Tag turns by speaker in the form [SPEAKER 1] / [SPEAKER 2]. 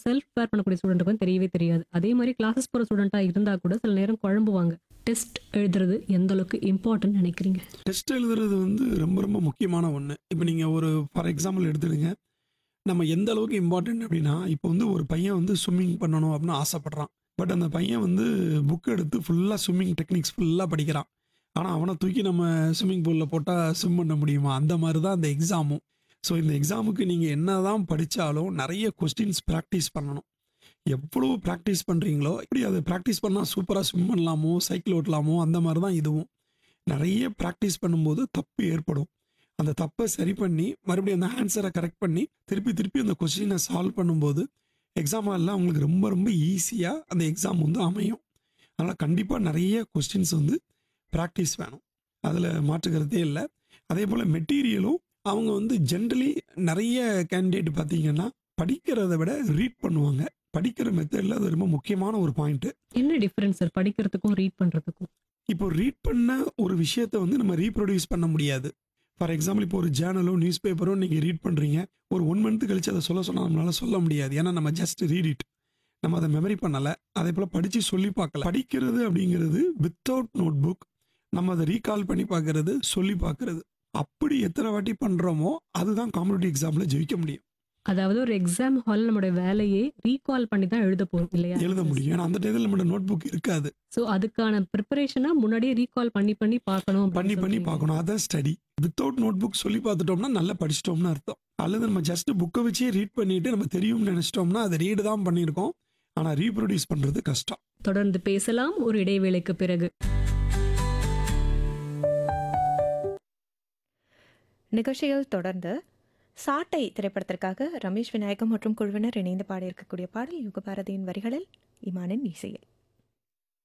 [SPEAKER 1] Self prepare பண்ணக்கூடிய ஸ்டூடெண்ட்டுக்கு வந்து தெரியவே தெரியாது அதே மாதிரி கிளாஸஸ் போகிற ஸ்டூடெண்ட்டாக இருந்தால் கூட சில நேரம் குழம்புவாங்க டெஸ்ட் எழுதுறது எந்த அளவுக்கு இம்பார்ட்டன்ட் நினைக்கிறீங்க
[SPEAKER 2] டெஸ்ட் எழுதுறது வந்து ரொம்ப ரொம்ப முக்கியமான ஒன்று இப்போ நீங்கள் ஒரு ஃபார் எக்ஸாம்பிள் எடுத்துடுங்க நம்ம எந்த அளவுக்கு இம்பார்ட்டன்ட் அப்படின்னா இப்போ வந்து ஒரு பையன் வந்து ஸ்விம்மிங் பண்ணணும் அப்படின்னு ஆசைப்பட்றான் பட் அந்த பையன் வந்து புக் எடுத்து ஃபுல்லாக ஸ்விம்மிங் டெக்னிக்ஸ் ஃபுல்லாக படிக்கிறான் ஆனால் அவனை தூக்கி நம்ம ஸ்விம்மிங் பூலில் போட்டால் ஸ்விம் பண்ண முடியுமா அந்த மாதிரி தான் அந்த எக்ஸாமும் ஸோ இந்த எக்ஸாமுக்கு நீங்கள் என்ன தான் படித்தாலும் நிறைய கொஸ்டின்ஸ் ப்ராக்டிஸ் பண்ணணும் எவ்வளோ ப்ராக்டிஸ் பண்ணுறீங்களோ இப்படி அதை ப்ராக்டிஸ் பண்ணால் சூப்பராக ஸ்விம் பண்ணலாமோ சைக்கிள் ஓட்டலாமோ அந்த மாதிரி தான் இதுவும் நிறைய ப்ராக்டிஸ் பண்ணும்போது தப்பு ஏற்படும் அந்த தப்பை சரி பண்ணி மறுபடியும் அந்த ஆன்சரை கரெக்ட் பண்ணி திருப்பி திருப்பி அந்த கொஸ்டினை சால்வ் பண்ணும்போது எக்ஸாம் எல்லாம் உங்களுக்கு ரொம்ப ரொம்ப ஈஸியாக அந்த எக்ஸாம் வந்து அமையும் அதனால் கண்டிப்பாக நிறைய கொஸ்டின்ஸ் வந்து ப்ராக்டிஸ் வேணும் அதில் மாற்றுக்கிறதே இல்லை அதே போல் மெட்டீரியலும் அவங்க வந்து ஜென்ரலி நிறைய கேண்டிடேட் பார்த்தீங்கன்னா படிக்கிறத விட ரீட் பண்ணுவாங்க படிக்கிற மெத்தடில் அது ரொம்ப முக்கியமான ஒரு பாயிண்ட்டு
[SPEAKER 1] என்ன டிஃப்ரென்ஸ் சார் படிக்கிறதுக்கும் ரீட் பண்ணுறதுக்கும்
[SPEAKER 2] இப்போ ரீட் பண்ண ஒரு விஷயத்தை வந்து நம்ம ரீப்ரொடியூஸ் பண்ண முடியாது ஃபார் எக்ஸாம்பிள் இப்போ ஒரு ஜேர்னலோ நியூஸ் பேப்பரோ நீங்கள் ரீட் பண்ணுறீங்க ஒரு ஒன் மந்த் கழிச்சு அதை சொல்ல சொன்னால் நம்மளால சொல்ல முடியாது ஏன்னா நம்ம ஜஸ்ட் ரீட் இட் நம்ம அதை மெமரி பண்ணலை அதே போல் படித்து சொல்லி பார்க்கல படிக்கிறது அப்படிங்கிறது வித்தவுட் நோட் புக் நம்ம அதை ரீகால் பண்ணி பார்க்கறது சொல்லி பார்க்கறது அப்படி எத்தனை வாட்டி பண்ணுறோமோ அதுதான் காம்படிட்டிவ் எக்ஸாமில் ஜெயிக்க முடியும்
[SPEAKER 1] அதாவது ஒரு எக்ஸாம் ஹால் நம்மளுடைய வேலையே ரீகால் பண்ணி தான் எழுத போகிறோம் இல்லையா
[SPEAKER 2] எழுத முடியும் ஏன்னா அந்த டயத்தில் நம்மளோட நோட் புக் இருக்காது
[SPEAKER 1] ஸோ அதுக்கான ப்ரிப்பரேஷனாக முன்னாடியே ரீகால் பண்ணி பண்ணி பார்க்கணும் அப்படின்னு
[SPEAKER 2] பண்ணி பண்ணி
[SPEAKER 1] சொல்றீங்க.
[SPEAKER 2] பார்க்கணும் அதான் ஸ்டடி வித்தவுட் நோட் புக் சொல்லி பார்த்துட்டோம்னா நல்லா படிச்சிட்டோம்னு அர்த்தம் அல்லது நம்ம ஜஸ்ட் புக்கை வச்சே ரீட் பண்ணிட்டு நம்ம தெரியும்னு நினைச்சிட்டோம்னா அதை ரீடு தான் பண்ணியிருக்கோம் ஆனால் ரீப்ரொடியூஸ் பண்ணுறது கஷ்டம்
[SPEAKER 1] தொடர்ந்து பேசலாம் ஒரு இடைவேளைக்கு பிறகு
[SPEAKER 3] நிகழ்ச்சியில் தொடர்ந்து சாட்டை திரைப்படத்திற்காக ரமேஷ் விநாயகம் மற்றும் குழுவினர் இணைந்து பாடியிருக்கக்கூடிய பாடல் யுகபாரதியின் வரிகளில் இமானின் இசையில்